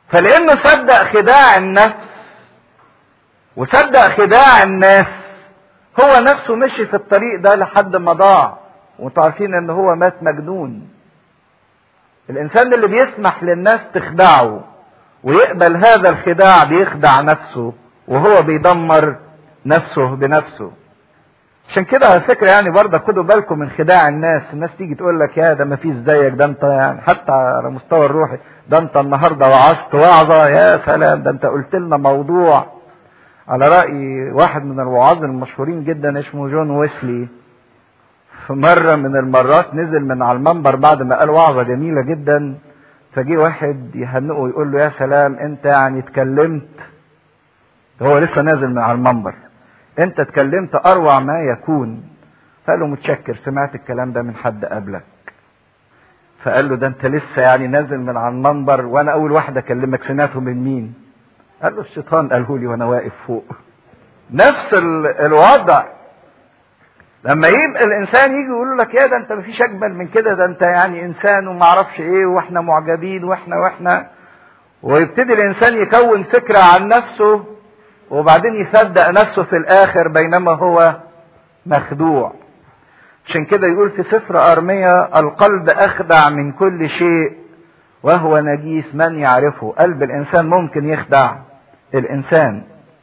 فلانه صدق خداع النفس وصدق خداع الناس هو نفسه مشي في الطريق ده لحد ما ضاع وانتوا عارفين ان هو مات مجنون الانسان اللي بيسمح للناس تخدعه ويقبل هذا الخداع بيخدع نفسه وهو بيدمر نفسه بنفسه عشان كده على فكره يعني برضه خدوا بالكم من خداع الناس الناس تيجي تقول لك يا ده ما فيش زيك ده انت يعني حتى على مستوى الروحي ده انت النهارده وعظت وعظه يا سلام ده انت قلت لنا موضوع على راي واحد من الوعاظ المشهورين جدا اسمه جون ويسلي في مره من المرات نزل من على المنبر بعد ما قال وعظه جميله جدا فجي واحد يهنئه ويقول له يا سلام انت يعني اتكلمت هو لسه نازل من على المنبر انت اتكلمت اروع ما يكون فقال له متشكر سمعت الكلام ده من حد قبلك فقال له ده انت لسه يعني نازل من على المنبر وانا اول واحد اكلمك سمعته من مين قال له الشيطان قاله لي وانا واقف فوق نفس الوضع لما يبقى الانسان يجي يقول لك يا ده انت مفيش اجمل من كده ده انت يعني انسان وما اعرفش ايه واحنا معجبين واحنا واحنا ويبتدي الانسان يكون فكره عن نفسه وبعدين يصدق نفسه في الاخر بينما هو مخدوع عشان كده يقول في سفر ارميا القلب اخدع من كل شيء وهو نجيس من يعرفه قلب الانسان ممكن يخدع الانسان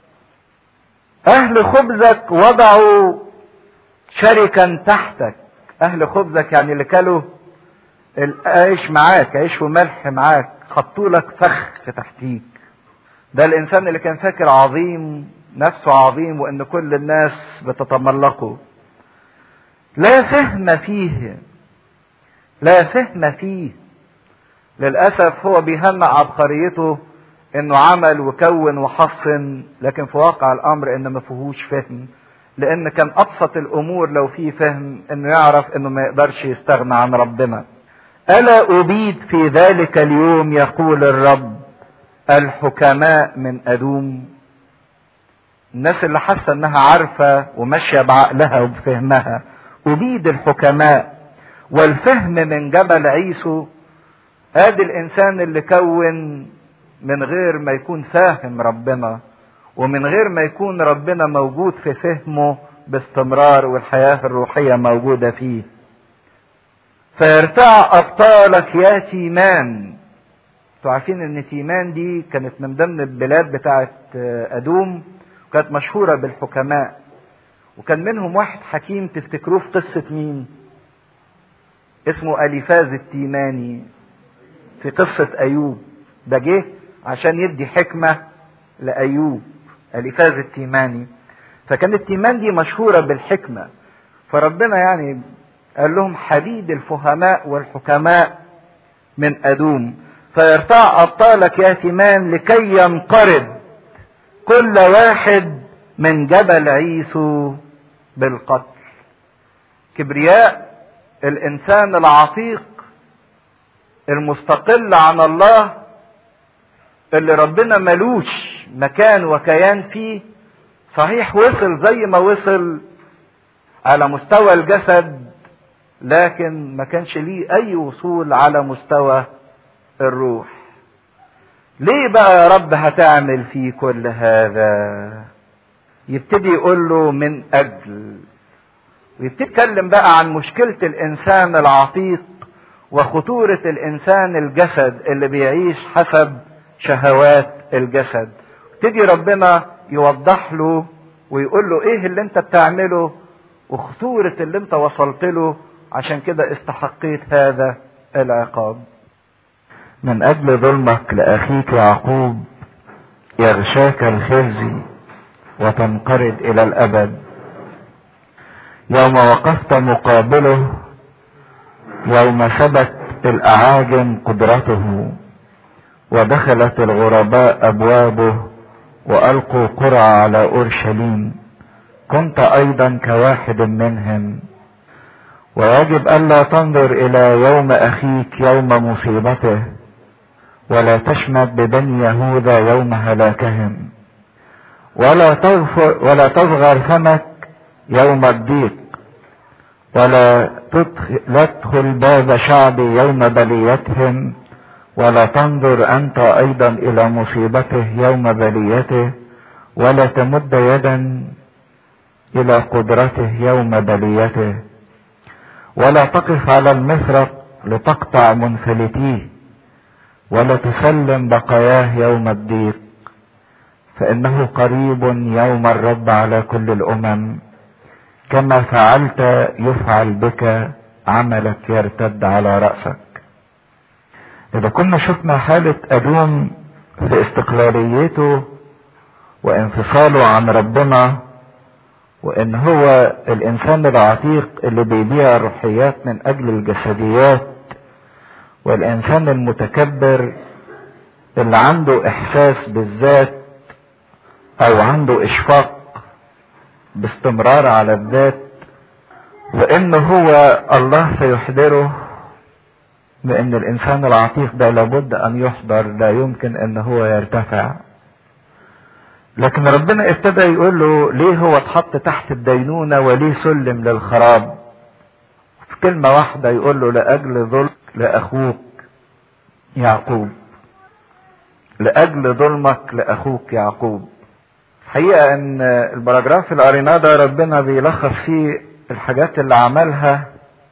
اهل خبزك وضعوا شركا تحتك اهل خبزك يعني اللي كلوا العيش معاك عيش وملح معاك حطوا لك فخ تحتيك ده الانسان اللي كان فاكر عظيم نفسه عظيم وان كل الناس بتتملقه لا فهم فيه لا فهم فيه للاسف هو بيهنأ عبقريته انه عمل وكون وحصن لكن في واقع الامر ان ما فيهوش فهم لان كان ابسط الامور لو فيه فهم انه يعرف انه ما يقدرش يستغنى عن ربنا الا ابيد في ذلك اليوم يقول الرب الحكماء من ادوم الناس اللي حاسه انها عارفه وماشيه بعقلها وبفهمها ابيد الحكماء والفهم من جبل عيسو ادي الانسان اللي كون من غير ما يكون فاهم ربنا ومن غير ما يكون ربنا موجود في فهمه باستمرار والحياه الروحيه موجوده فيه فيرتع ابطالك يا تيمان انتوا عارفين ان تيمان دي كانت من ضمن البلاد بتاعه ادوم وكانت مشهوره بالحكماء وكان منهم واحد حكيم تفتكروه في قصه مين اسمه اليفاز التيماني في قصه ايوب ده جه عشان يدي حكمه لايوب اليفاز التيماني فكانت التيمان دي مشهوره بالحكمه فربنا يعني قال لهم حديد الفهماء والحكماء من ادوم فيرتع ابطالك يا تيمان لكي ينقرض كل واحد من جبل عيسو بالقتل كبرياء الانسان العتيق المستقل عن الله اللي ربنا ملوش مكان وكيان فيه صحيح وصل زي ما وصل على مستوى الجسد لكن ما كانش ليه اي وصول على مستوى الروح ليه بقى يا رب هتعمل فيه كل هذا يبتدي يقول له من اجل ويبتدي يتكلم بقى عن مشكلة الانسان العتيق وخطورة الانسان الجسد اللي بيعيش حسب شهوات الجسد يبتدي ربنا يوضح له ويقول له ايه اللي انت بتعمله وخطورة اللي انت وصلت له عشان كده استحقيت هذا العقاب من أجل ظلمك لأخيك يعقوب يغشاك الخزي وتنقرض إلى الأبد يوم وقفت مقابله يوم ثبت الأعاجم قدرته ودخلت الغرباء أبوابه وألقوا قرى على أورشليم كنت أيضا كواحد منهم ويجب ألا تنظر إلى يوم أخيك يوم مصيبته ولا تشمت ببني يهوذا يوم هلاكهم ولا تغفر ولا تصغر فمك يوم الضيق ولا تدخل, لا تدخل باب شعبي يوم بليتهم ولا تنظر انت ايضا الى مصيبته يوم بليته ولا تمد يدا الى قدرته يوم بليته ولا تقف على المفرق لتقطع منفلتيه ولا تسلم بقاياه يوم الضيق فانه قريب يوم الرب على كل الامم كما فعلت يفعل بك عملك يرتد على راسك اذا كنا شفنا حاله ادوم في استقلاليته وانفصاله عن ربنا وان هو الانسان العتيق اللي بيبيع الروحيات من اجل الجسديات والانسان المتكبر اللي عنده احساس بالذات او عنده اشفاق باستمرار على الذات وان هو الله سيحضره بان الانسان العتيق ده لابد ان يحضر لا يمكن ان هو يرتفع لكن ربنا ابتدى يقول له ليه هو اتحط تحت الدينونة وليه سلم للخراب في كلمة واحدة يقول له لأجل ظلم لأخوك يعقوب لأجل ظلمك لأخوك يعقوب الحقيقة ان البراجراف اللي قريناه ده ربنا بيلخص فيه الحاجات اللي عملها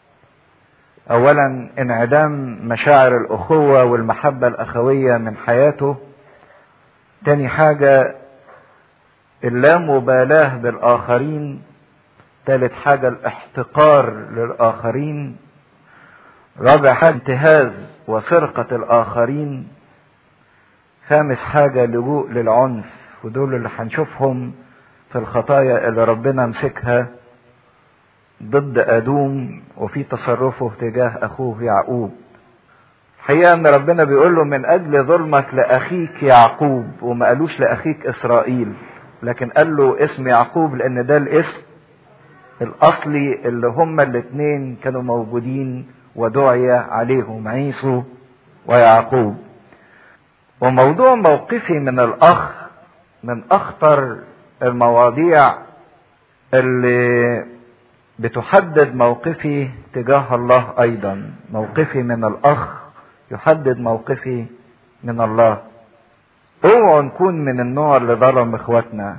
اولا انعدام مشاعر الاخوة والمحبة الاخوية من حياته تاني حاجة اللامبالاة بالاخرين تالت حاجة الاحتقار للاخرين رابع حاجة انتهاز وسرقة الاخرين خامس حاجة لجوء للعنف ودول اللي هنشوفهم في الخطايا اللي ربنا مسكها ضد ادوم وفي تصرفه تجاه اخوه يعقوب الحقيقه ان ربنا بيقول له من اجل ظلمك لاخيك يعقوب وما قالوش لاخيك اسرائيل لكن قال له اسم يعقوب لان ده الاسم الاصلي اللي هما الاثنين كانوا موجودين ودعي عليهم عيسو ويعقوب وموضوع موقفي من الاخ من اخطر المواضيع اللي بتحدد موقفي تجاه الله ايضا موقفي من الاخ يحدد موقفي من الله اوعوا نكون من النوع اللي ظلم اخواتنا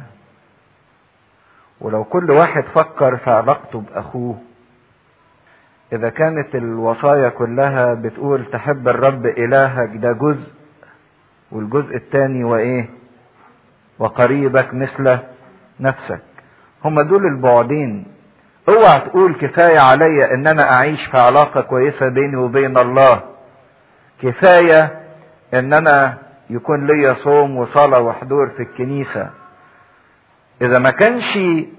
ولو كل واحد فكر في علاقته باخوه اذا كانت الوصايا كلها بتقول تحب الرب الهك ده جزء والجزء الثاني وايه وقريبك مثل نفسك هما دول البعدين اوعى تقول كفاية عليا ان انا اعيش في علاقة كويسة بيني وبين الله كفاية ان انا يكون ليا صوم وصلاة وحضور في الكنيسة اذا ما كانش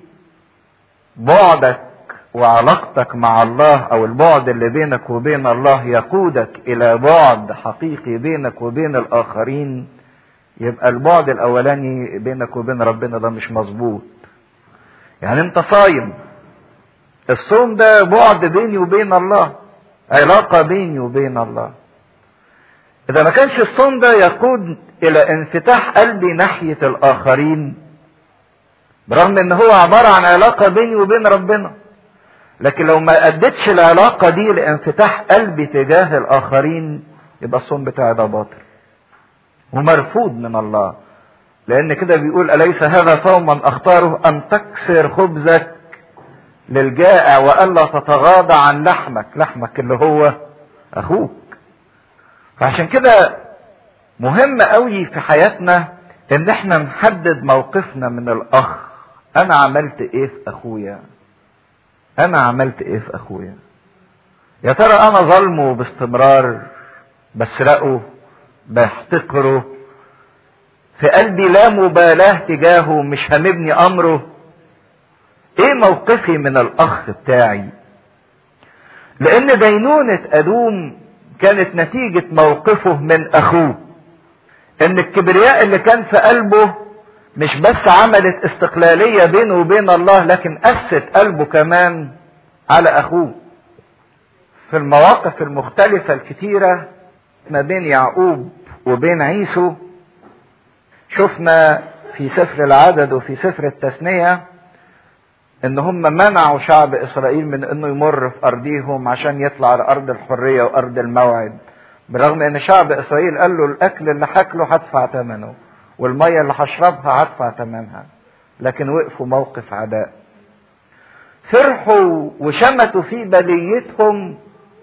بعدك وعلاقتك مع الله او البعد اللي بينك وبين الله يقودك الى بعد حقيقي بينك وبين الاخرين يبقى البعد الاولاني بينك وبين ربنا ده مش مظبوط يعني انت صايم الصوم ده بعد بيني وبين الله علاقه بيني وبين الله اذا ما كانش الصوم ده يقود الى انفتاح قلبي ناحيه الاخرين برغم ان هو عباره عن علاقه بيني وبين ربنا لكن لو ما اديتش العلاقه دي لانفتاح قلبي تجاه الاخرين يبقى الصوم بتاعي ده باطل ومرفوض من الله لان كده بيقول اليس هذا صوما اختاره ان تكسر خبزك للجائع والا تتغاضى عن لحمك لحمك اللي هو اخوك فعشان كده مهم قوي في حياتنا ان احنا نحدد موقفنا من الاخ انا عملت ايه في اخويا انا عملت ايه في اخويا يا ترى انا ظلمه باستمرار بسرقه بحتقره في قلبي لا مبالاة تجاهه مش هاممني امره ايه موقفي من الاخ بتاعي لان دينونة ادوم كانت نتيجة موقفه من اخوه ان الكبرياء اللي كان في قلبه مش بس عملت استقلالية بينه وبين الله لكن قست قلبه كمان على اخوه في المواقف المختلفة الكتيرة ما بين يعقوب وبين عيسو شفنا في سفر العدد وفي سفر التثنية ان هم منعوا شعب اسرائيل من انه يمر في ارضيهم عشان يطلع لارض الحرية وارض الموعد بالرغم ان شعب اسرائيل قال له الاكل اللي هاكله هدفع ثمنه والميه اللي هشربها هدفع ثمنها لكن وقفوا موقف عداء فرحوا وشمتوا في بليتهم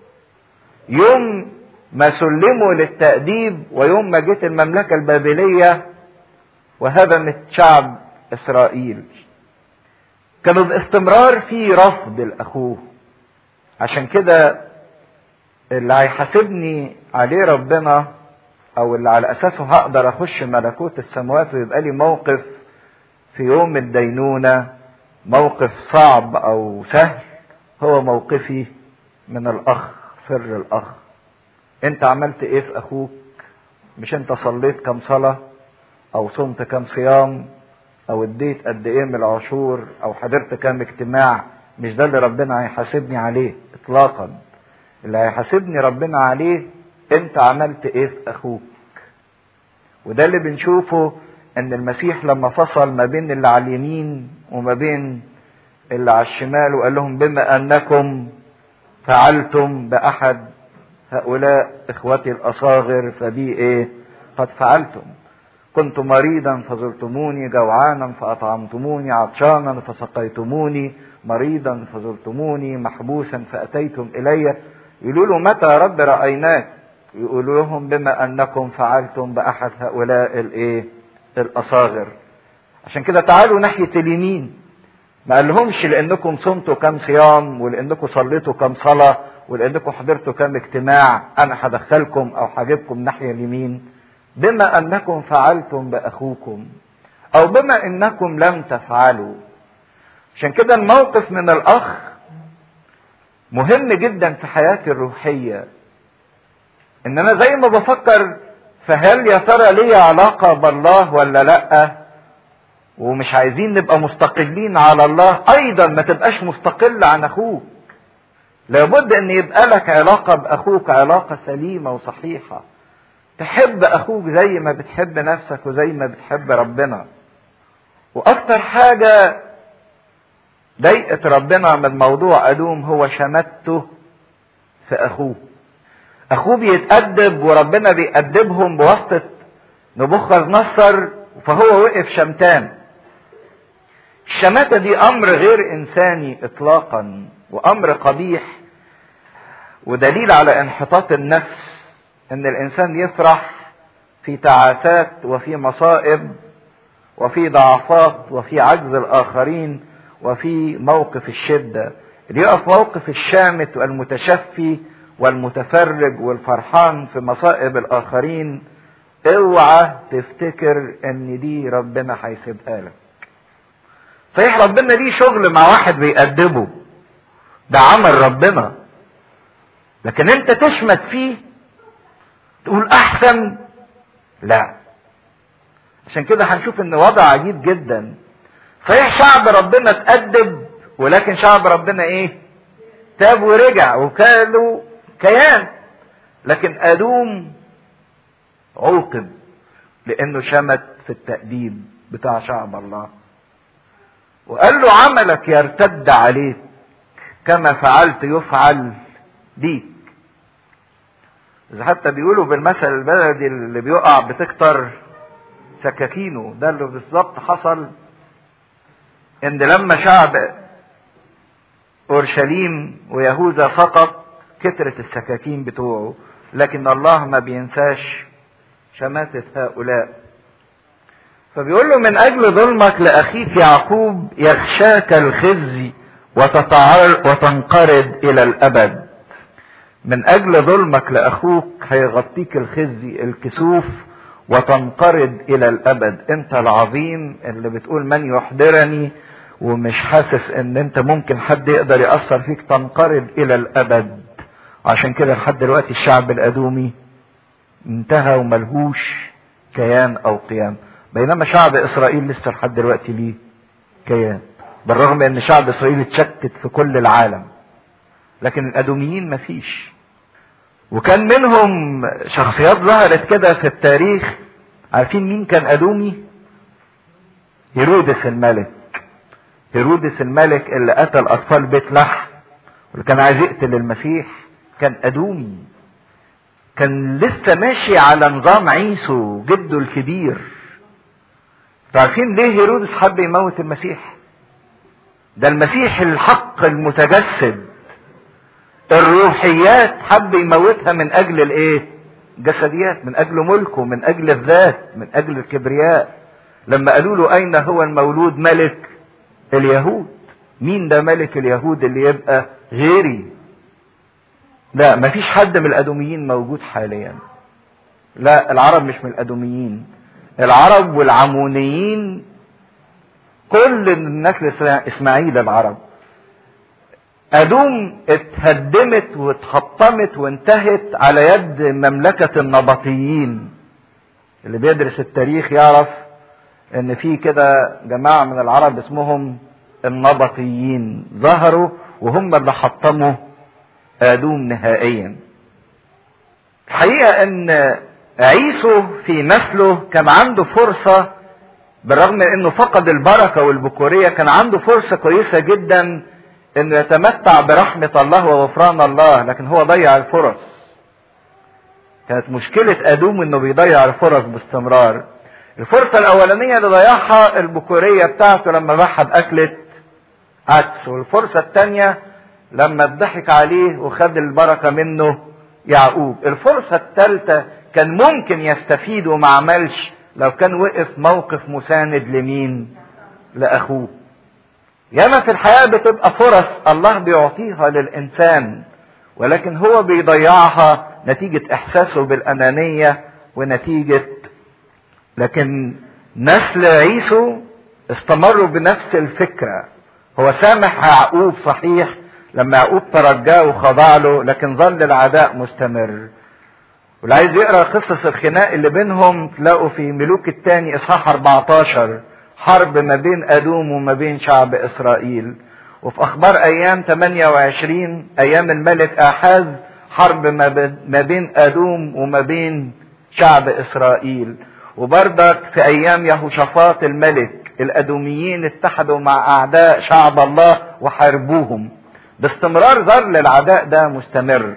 يوم ما سلموا للتأديب ويوم ما جت المملكة البابلية وهدمت شعب إسرائيل كانوا باستمرار في رفض لأخوه عشان كده اللي هيحاسبني عليه ربنا او اللي على اساسه هقدر اخش ملكوت السماوات ويبقى لي موقف في يوم الدينونة موقف صعب او سهل هو موقفي من الاخ سر الاخ انت عملت ايه في اخوك مش انت صليت كم صلاة او صمت كم صيام او اديت قد ايه من العشور او حضرت كم اجتماع مش ده اللي ربنا هيحاسبني عليه اطلاقا اللي هيحاسبني ربنا عليه انت عملت ايه في اخوك وده اللي بنشوفه ان المسيح لما فصل ما بين اللي على اليمين وما بين اللي على الشمال وقال لهم بما انكم فعلتم باحد هؤلاء اخوتي الاصاغر فبي ايه قد فعلتم كنت مريضا فزرتموني جوعانا فاطعمتموني عطشانا فسقيتموني مريضا فزرتموني محبوسا فاتيتم الي يقولوا له متى يا رب رايناك يقولوا لهم بما انكم فعلتم باحد هؤلاء الايه الاصاغر عشان كده تعالوا ناحيه اليمين ما قالهمش لانكم صمتوا كم صيام ولانكم صليتوا كم صلاه ولانكم حضرتوا كم اجتماع انا هدخلكم او هجيبكم ناحيه اليمين بما انكم فعلتم باخوكم او بما انكم لم تفعلوا عشان كده الموقف من الاخ مهم جدا في حياتي الروحيه ان انا زي ما بفكر فهل يا ترى ليا علاقه بالله ولا لا ومش عايزين نبقى مستقلين على الله ايضا ما تبقاش مستقل عن اخوك لابد ان يبقى لك علاقه باخوك علاقه سليمه وصحيحه تحب اخوك زي ما بتحب نفسك وزي ما بتحب ربنا واكتر حاجه ضايقت ربنا من موضوع ادوم هو شمته في اخوه اخوه بيتأدب وربنا بيأدبهم بواسطة نبوخذ نصر فهو وقف شمتان الشماتة دي امر غير انساني اطلاقا وامر قبيح ودليل على انحطاط النفس ان الانسان يفرح في تعاسات وفي مصائب وفي ضعفات وفي عجز الاخرين وفي موقف الشدة اللي يقف موقف الشامت والمتشفي والمتفرج والفرحان في مصائب الاخرين اوعى تفتكر ان دي ربنا هيسيبها لك صحيح ربنا ليه شغل مع واحد بيأدبه ده عمل ربنا لكن انت تشمت فيه تقول احسن لا عشان كده هنشوف ان وضع عجيب جدا صحيح شعب ربنا اتأدب ولكن شعب ربنا ايه تاب ورجع وكانوا كيان لكن ادوم عوقب لانه شمت في التأديب بتاع شعب الله وقال له عملك يرتد عليك كما فعلت يفعل بيك إذا حتى بيقولوا بالمثل البلدي اللي بيقع بتكتر سكاكينه ده اللي بالظبط حصل ان لما شعب اورشليم ويهوذا سقط كترت السكاكين بتوعه لكن الله ما بينساش شماتة هؤلاء فبيقول له من اجل ظلمك لاخيك يعقوب يغشاك الخزي وتتعر وتنقرض الى الابد من اجل ظلمك لاخوك هيغطيك الخزي الكسوف وتنقرض الى الابد انت العظيم اللي بتقول من يحضرني ومش حاسس ان انت ممكن حد يقدر يأثر فيك تنقرض الى الابد عشان كده لحد دلوقتي الشعب الادومي انتهى وملهوش كيان او قيام بينما شعب اسرائيل لسه لحد دلوقتي ليه كيان بالرغم ان شعب اسرائيل اتشتت في كل العالم لكن الادوميين مفيش وكان منهم شخصيات ظهرت كده في التاريخ عارفين مين كان ادومي هيرودس الملك هيرودس الملك اللي قتل اطفال بيت لحم واللي كان عايز يقتل المسيح كان ادومي كان لسه ماشي على نظام عيسو جده الكبير عارفين ليه هيرودس حب يموت المسيح ده المسيح الحق المتجسد الروحيات حب يموتها من اجل الايه جسديات من اجل ملكه من اجل الذات من اجل الكبرياء لما قالوا له اين هو المولود ملك اليهود مين ده ملك اليهود اللي يبقى غيري لا مفيش حد من الادوميين موجود حاليا لا العرب مش من الادوميين العرب والعمونيين كل النسل اسماعيل العرب ادوم اتهدمت واتحطمت وانتهت على يد مملكة النبطيين اللي بيدرس التاريخ يعرف ان في كده جماعة من العرب اسمهم النبطيين ظهروا وهم اللي حطموا ادوم نهائيا الحقيقة ان عيسو في نسله كان عنده فرصة بالرغم من انه فقد البركة والبكورية كان عنده فرصة كويسة جدا انه يتمتع برحمة الله وغفران الله لكن هو ضيع الفرص كانت مشكلة ادوم انه بيضيع الفرص باستمرار الفرصة الاولانية اللي ضيعها البكورية بتاعته لما ضحى باكلة عدس والفرصة الثانية لما اتضحك عليه وخد البركة منه يعقوب الفرصة الثالثة كان ممكن يستفيد وما عملش لو كان وقف موقف مساند لمين لاخوه ياما في الحياة بتبقى فرص الله بيعطيها للإنسان ولكن هو بيضيعها نتيجة إحساسه بالأنانية ونتيجة لكن نسل عيسو استمروا بنفس الفكرة هو سامح يعقوب صحيح لما يعقوب ترجاه وخضع له لكن ظل العداء مستمر واللي عايز يقرا قصص الخناق اللي بينهم تلاقوا في ملوك الثاني اصحاح 14 حرب ما بين ادوم وما بين شعب اسرائيل وفي اخبار ايام 28 ايام الملك احاز حرب ما بين ادوم وما بين شعب اسرائيل وبردك في ايام يهوشافاط الملك الادوميين اتحدوا مع اعداء شعب الله وحاربوهم باستمرار ظل العداء ده مستمر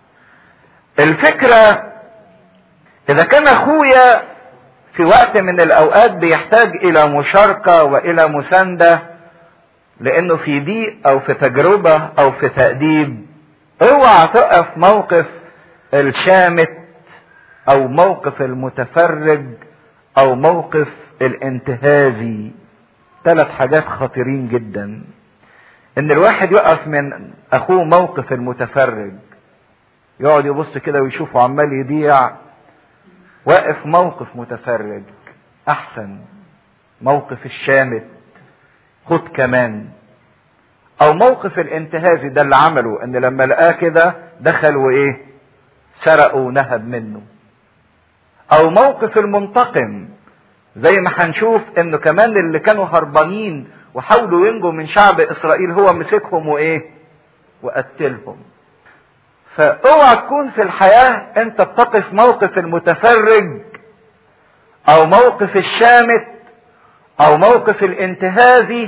الفكره اذا كان اخويا في وقت من الاوقات بيحتاج الى مشاركة والى مساندة لانه في ضيق او في تجربة او في تأديب اوعى تقف موقف الشامت او موقف المتفرج او موقف الانتهازي ثلاث حاجات خطيرين جدا ان الواحد يقف من اخوه موقف المتفرج يقعد يبص كده ويشوفه عمال يضيع واقف موقف متفرج احسن موقف الشامت خد كمان او موقف الانتهازي ده اللي عمله ان لما لقاه كده دخل وايه سرق ونهب منه او موقف المنتقم زي ما هنشوف انه كمان اللي كانوا هربانين وحاولوا ينجوا من شعب اسرائيل هو مسكهم وايه وقتلهم فاوعى تكون في الحياة انت بتقف موقف المتفرج او موقف الشامت او موقف الانتهازي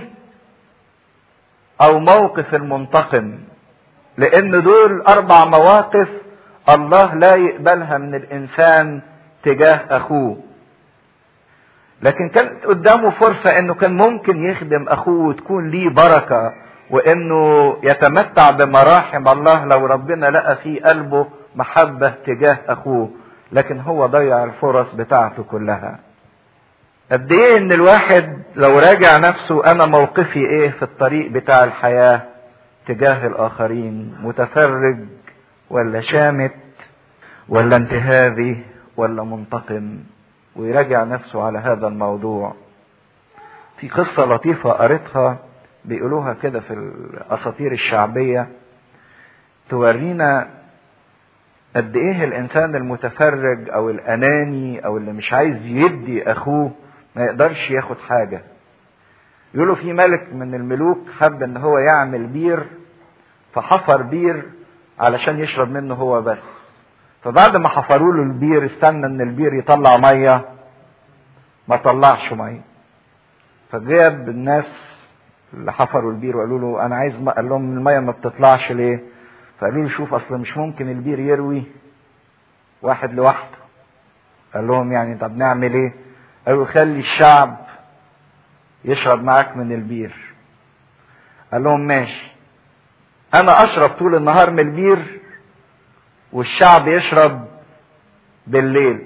او موقف المنتقم لان دول اربع مواقف الله لا يقبلها من الانسان تجاه اخوه لكن كانت قدامه فرصة انه كان ممكن يخدم اخوه وتكون ليه بركة وانه يتمتع بمراحم الله لو ربنا لقى في قلبه محبة تجاه اخوه لكن هو ضيع الفرص بتاعته كلها قد ايه ان الواحد لو راجع نفسه انا موقفي ايه في الطريق بتاع الحياة تجاه الاخرين متفرج ولا شامت ولا انتهازي ولا منتقم ويراجع نفسه على هذا الموضوع في قصة لطيفة قريتها بيقولوها كده في الاساطير الشعبيه تورينا قد ايه الانسان المتفرج او الاناني او اللي مش عايز يدي اخوه ما يقدرش ياخد حاجه يقولوا في ملك من الملوك حب ان هو يعمل بير فحفر بير علشان يشرب منه هو بس فبعد ما حفروا له البير استنى ان البير يطلع ميه ما طلعش ميه فجاب الناس اللي حفروا البير وقالوا له انا عايز قال لهم الميه ما بتطلعش ليه فقالوا له شوف اصل مش ممكن البير يروي واحد لوحده قال لهم يعني طب نعمل ايه قالوا خلي الشعب يشرب معاك من البير قال لهم ماشي انا اشرب طول النهار من البير والشعب يشرب بالليل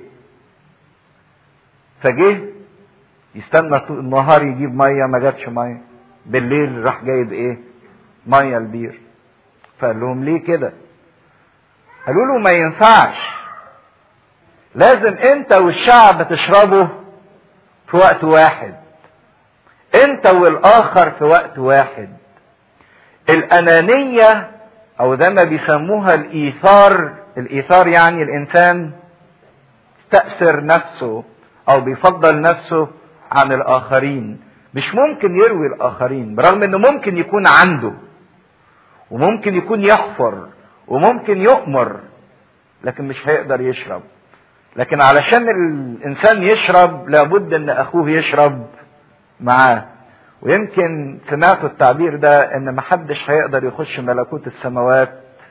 فجه يستنى طول النهار يجيب ميه ما جابش ميه بالليل راح جايب ايه ميه البير فقال لهم ليه كده قالوا له ما ينفعش لازم انت والشعب تشربوا في وقت واحد انت والاخر في وقت واحد الانانيه او ده ما بيسموها الايثار الايثار يعني الانسان تأثر نفسه او بيفضل نفسه عن الاخرين مش ممكن يروي الاخرين برغم انه ممكن يكون عنده وممكن يكون يحفر وممكن يؤمر لكن مش هيقدر يشرب لكن علشان الانسان يشرب لابد ان اخوه يشرب معاه ويمكن سمعتوا التعبير ده ان محدش هيقدر يخش ملكوت السماوات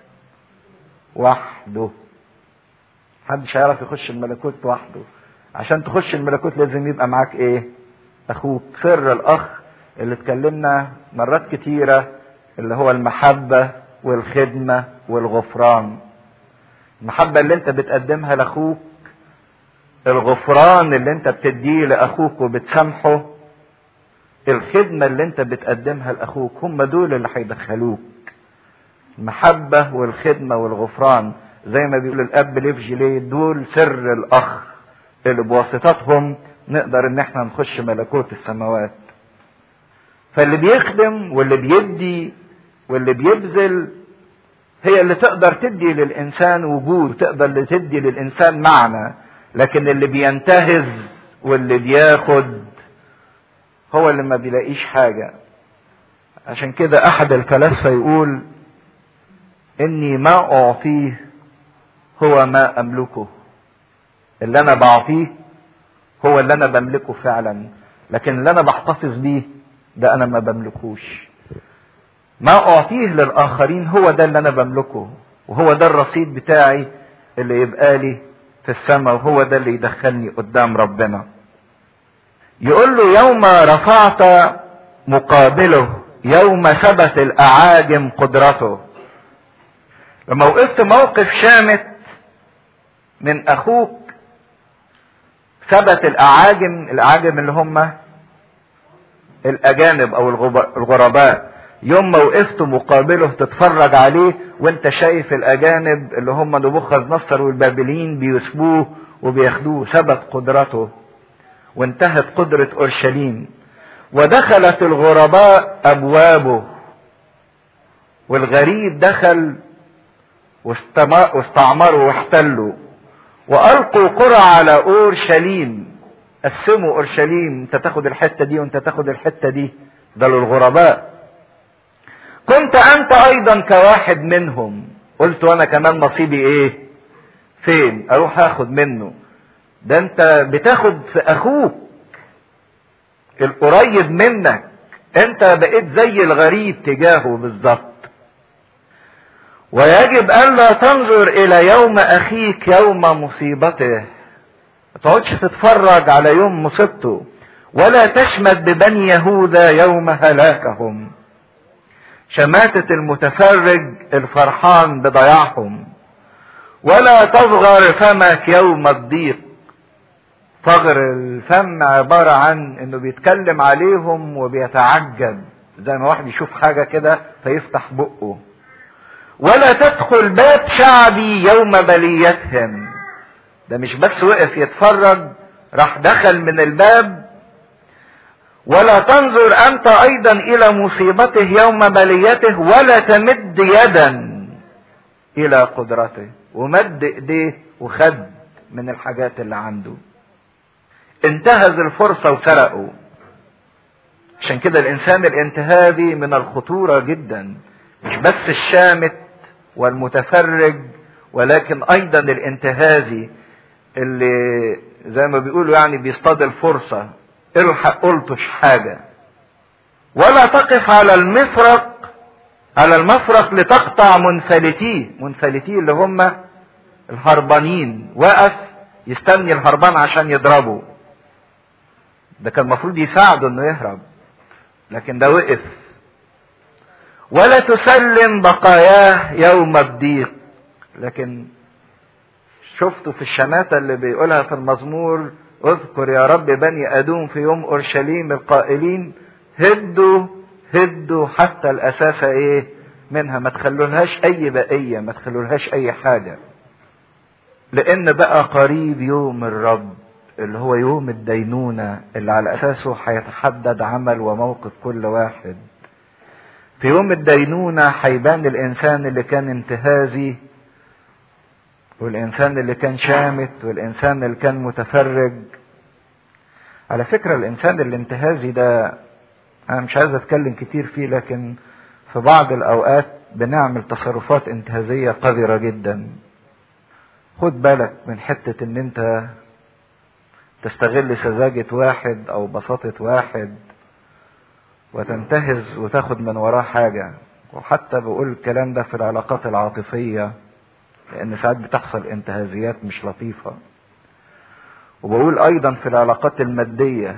وحده محدش هيعرف يخش الملكوت وحده عشان تخش الملكوت لازم يبقى معاك ايه اخوك سر الاخ اللي اتكلمنا مرات كتيرة اللي هو المحبة والخدمة والغفران المحبة اللي انت بتقدمها لاخوك الغفران اللي انت بتديه لاخوك وبتسامحه الخدمة اللي انت بتقدمها لاخوك هم دول اللي هيدخلوك المحبة والخدمة والغفران زي ما بيقول الاب ليفجلي دول سر الاخ اللي بواسطتهم نقدر ان احنا نخش ملكوت السماوات فاللي بيخدم واللي بيدي واللي بيبذل هي اللي تقدر تدي للانسان وجود تقدر اللي تدي للانسان معنى لكن اللي بينتهز واللي بياخد هو اللي ما بيلاقيش حاجة عشان كده احد الفلاسفة يقول اني ما اعطيه هو ما املكه اللي انا بعطيه هو اللي انا بملكه فعلا لكن اللي انا بحتفظ بيه ده انا ما بملكوش ما اعطيه للاخرين هو ده اللي انا بملكه وهو ده الرصيد بتاعي اللي يبقى لي في السماء وهو ده اللي يدخلني قدام ربنا يقول له يوم رفعت مقابله يوم ثبت الاعاجم قدرته لما وقفت موقف شامت من اخوك ثبت الاعاجم الاعاجم اللي هم الاجانب او الغرباء يوم ما وقفت مقابله تتفرج عليه وانت شايف الاجانب اللي هم نبوخذ نصر والبابليين بيسبوه وبياخدوه ثبت قدرته وانتهت قدرة اورشليم ودخلت الغرباء ابوابه والغريب دخل واستعمروا واحتلوا والقوا قرى على اورشليم قسموا اورشليم انت تاخد الحته دي وانت تاخد الحته دي ده للغرباء كنت انت ايضا كواحد منهم قلت وانا كمان نصيبي ايه فين اروح اخد منه ده انت بتاخد في اخوك القريب منك انت بقيت زي الغريب تجاهه بالظبط ويجب الا تنظر الى يوم اخيك يوم مصيبته ما تقعدش تتفرج على يوم مصيبته ولا تشمت ببني يهوذا يوم هلاكهم شماتة المتفرج الفرحان بضياعهم ولا تصغر فمك يوم الضيق صغر الفم عبارة عن انه بيتكلم عليهم وبيتعجب زي ما واحد يشوف حاجة كده فيفتح بقه ولا تدخل باب شعبي يوم بليتهم ده مش بس وقف يتفرج راح دخل من الباب ولا تنظر انت ايضا الى مصيبته يوم بليته ولا تمد يدا الى قدرته ومد ايديه وخد من الحاجات اللي عنده انتهز الفرصة وسرقه عشان كده الانسان الانتهابي من الخطورة جدا مش بس الشامت والمتفرج ولكن ايضا الانتهازي اللي زي ما بيقولوا يعني بيصطاد الفرصة الحق قلتش حاجة ولا تقف على المفرق على المفرق لتقطع منفلتيه منفلتيه اللي هم الهربانين وقف يستني الهربان عشان يضربه ده كان المفروض يساعده انه يهرب لكن ده وقف ولا تسلم بقاياه يوم الضيق لكن شفتوا في الشماتة اللي بيقولها في المزمور اذكر يا رب بني ادوم في يوم اورشليم القائلين هدوا هدوا حتى الاساس ايه منها ما تخلولهاش اي بقية ما تخلولهاش اي حاجة لان بقى قريب يوم الرب اللي هو يوم الدينونة اللي على اساسه هيتحدد عمل وموقف كل واحد في يوم الدينونة هيبان الانسان اللي كان انتهازي والانسان اللي كان شامت والانسان اللي كان متفرج على فكرة الانسان الانتهازي ده انا مش عايز اتكلم كتير فيه لكن في بعض الاوقات بنعمل تصرفات انتهازية قذرة جدا خد بالك من حتة ان انت تستغل سذاجة واحد او بساطة واحد وتنتهز وتاخد من وراه حاجة وحتى بقول الكلام ده في العلاقات العاطفية لان ساعات بتحصل انتهازيات مش لطيفة وبقول ايضا في العلاقات المادية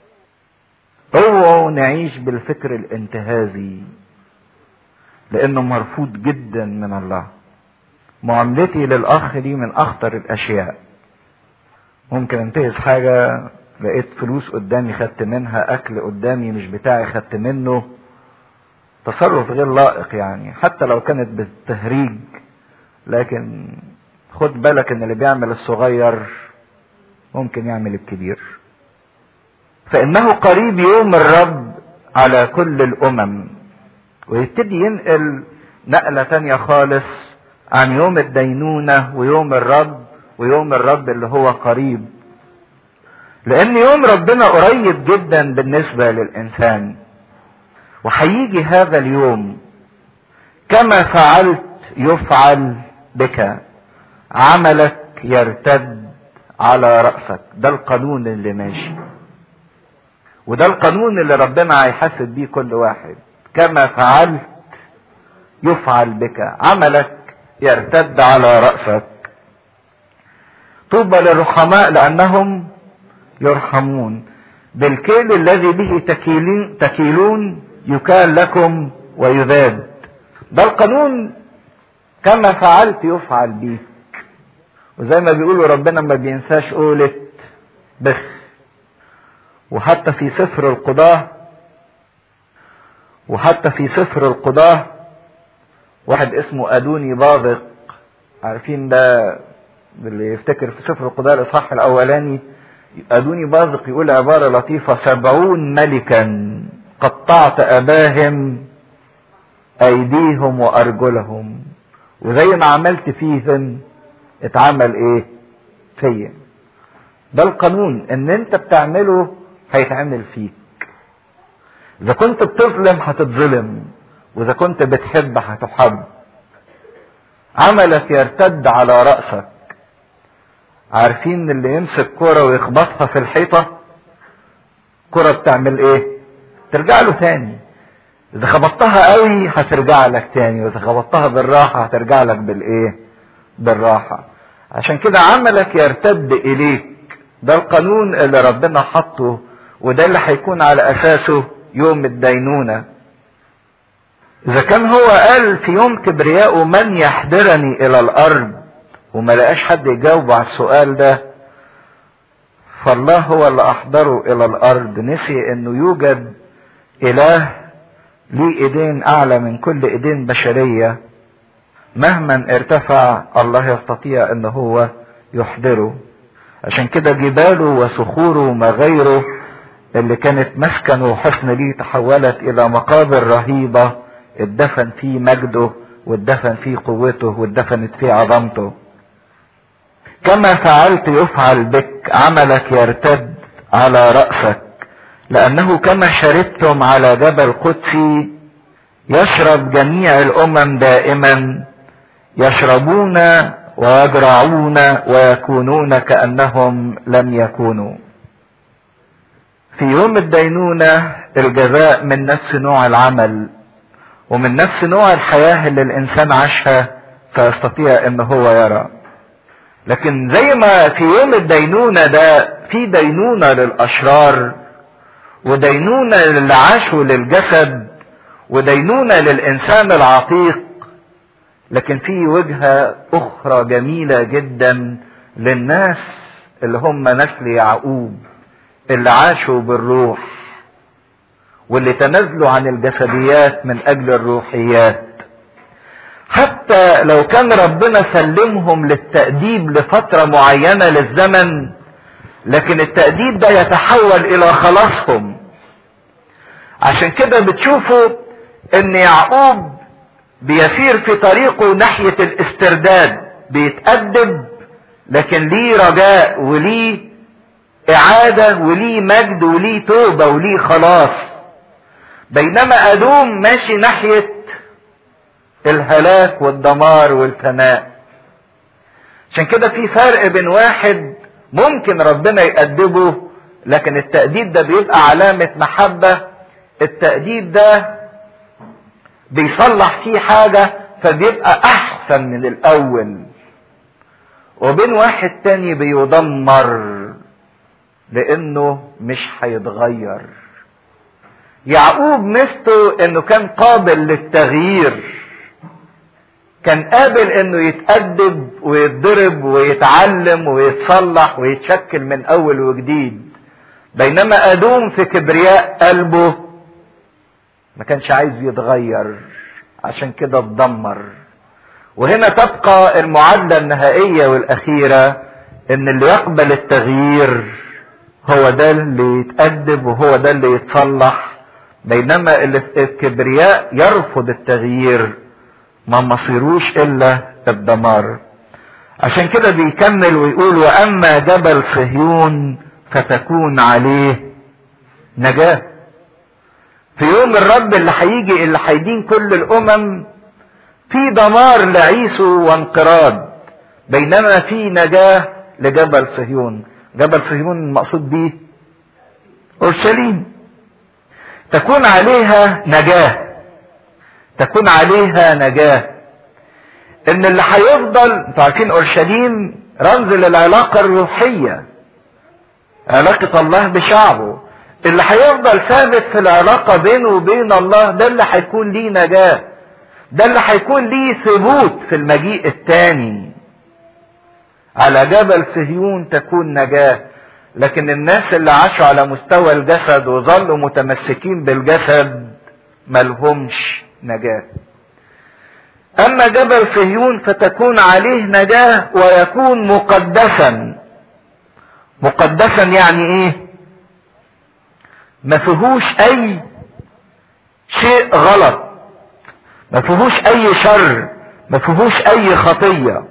اوعوا نعيش بالفكر الانتهازي لانه مرفوض جدا من الله معاملتي للاخ دي من اخطر الاشياء ممكن انتهز حاجة لقيت فلوس قدامي خدت منها اكل قدامي مش بتاعي خدت منه تصرف غير لائق يعني حتى لو كانت بالتهريج لكن خد بالك ان اللي بيعمل الصغير ممكن يعمل الكبير فانه قريب يوم الرب على كل الامم ويبتدي ينقل نقلة تانية خالص عن يوم الدينونة ويوم الرب ويوم الرب اللي هو قريب لان يوم ربنا قريب جدا بالنسبة للانسان وهيجي هذا اليوم كما فعلت يفعل بك عملك يرتد على رأسك ده القانون اللي ماشي وده القانون اللي ربنا هيحاسب بيه كل واحد كما فعلت يفعل بك عملك يرتد على رأسك طوبى للرحماء لأنهم يرحمون بالكيل الذي به تكيلين تكيلون يكال لكم ويذاد ده القانون كما فعلت يفعل بيك وزي ما بيقولوا ربنا ما بينساش قولة بخ وحتى في سفر القضاة وحتى في سفر القضاة واحد اسمه أدوني باذق عارفين ده اللي يفتكر في سفر القضاة الإصحاح الأولاني أدوني باذق يقول عبارة لطيفة سبعون ملكا قطعت أباهم أيديهم وأرجلهم وزي ما عملت فيهم اتعمل ايه فيا ده القانون ان انت بتعمله هيتعمل فيك اذا كنت بتظلم هتتظلم واذا كنت بتحب هتحب عملك يرتد على رأسك عارفين اللي يمسك كرة ويخبطها في الحيطة كرة بتعمل ايه ترجع له تاني اذا خبطتها قوي هترجع لك تاني واذا خبطتها بالراحة هترجع لك بالايه بالراحة عشان كده عملك يرتد اليك ده القانون اللي ربنا حطه وده اللي هيكون على اساسه يوم الدينونة اذا كان هو قال في يوم كبرياءه من يحضرني الى الارض وما لقاش حد يجاوب على السؤال ده فالله هو اللي احضره الى الارض نسي انه يوجد اله ليه ايدين اعلى من كل ايدين بشرية مهما ارتفع الله يستطيع ان هو يحضره عشان كده جباله وصخوره ومغايره اللي كانت مسكن وحصن ليه تحولت الى مقابر رهيبة اتدفن فيه مجده واتدفن فيه قوته واتدفنت فيه عظمته كما فعلت يفعل بك عملك يرتد على رأسك لأنه كما شربتم على جبل قدسي يشرب جميع الأمم دائما يشربون ويجرعون ويكونون كأنهم لم يكونوا في يوم الدينونة الجزاء من نفس نوع العمل ومن نفس نوع الحياة اللي الإنسان عاشها فيستطيع إن هو يرى لكن زي ما في يوم الدينونة ده في دينونة للأشرار ودينونة للي عاشوا للجسد ودينونة للإنسان العتيق لكن في وجهة أخرى جميلة جدا للناس اللي هم نسل يعقوب اللي عاشوا بالروح واللي تنازلوا عن الجسديات من أجل الروحيات حتى لو كان ربنا سلمهم للتأديب لفترة معينة للزمن لكن التأديب ده يتحول إلى خلاصهم عشان كده بتشوفوا ان يعقوب بيسير في طريقه ناحية الاسترداد بيتأدب لكن ليه رجاء وليه إعادة وليه مجد وليه توبة وليه خلاص بينما أدوم ماشي ناحية الهلاك والدمار والفناء عشان كده في فرق بين واحد ممكن ربنا يأدبه لكن التأديب ده بيبقى علامة محبة التأديب ده بيصلح فيه حاجة فبيبقى أحسن من الأول وبين واحد تاني بيدمر لأنه مش هيتغير يعقوب مستو انه كان قابل للتغيير كان قابل انه يتأدب ويتضرب ويتعلم ويتصلح ويتشكل من اول وجديد بينما ادوم في كبرياء قلبه ما كانش عايز يتغير عشان كده اتدمر وهنا تبقى المعادلة النهائية والأخيرة إن اللي يقبل التغيير هو ده اللي يتأدب وهو ده اللي يتصلح بينما اللي في الكبرياء يرفض التغيير ما مصيروش إلا الدمار عشان كده بيكمل ويقول وأما جبل صهيون فتكون عليه نجاه في يوم الرب اللي هيجي اللي هيدين كل الامم في دمار لعيسو وانقراض بينما في نجاة لجبل صهيون جبل صهيون المقصود به اورشليم تكون عليها نجاة تكون عليها نجاة ان اللي هيفضل انتوا عارفين اورشليم رمز للعلاقة الروحية علاقة الله بشعبه اللي هيفضل ثابت في العلاقة بينه وبين الله ده اللي هيكون ليه نجاة ده اللي هيكون ليه ثبوت في المجيء الثاني على جبل صهيون تكون نجاة لكن الناس اللي عاشوا على مستوى الجسد وظلوا متمسكين بالجسد ملهمش نجاة اما جبل صهيون فتكون عليه نجاة ويكون مقدسا مقدسا يعني ايه ما فيهوش اي شيء غلط ما فيهوش اي شر ما فيهوش اي خطية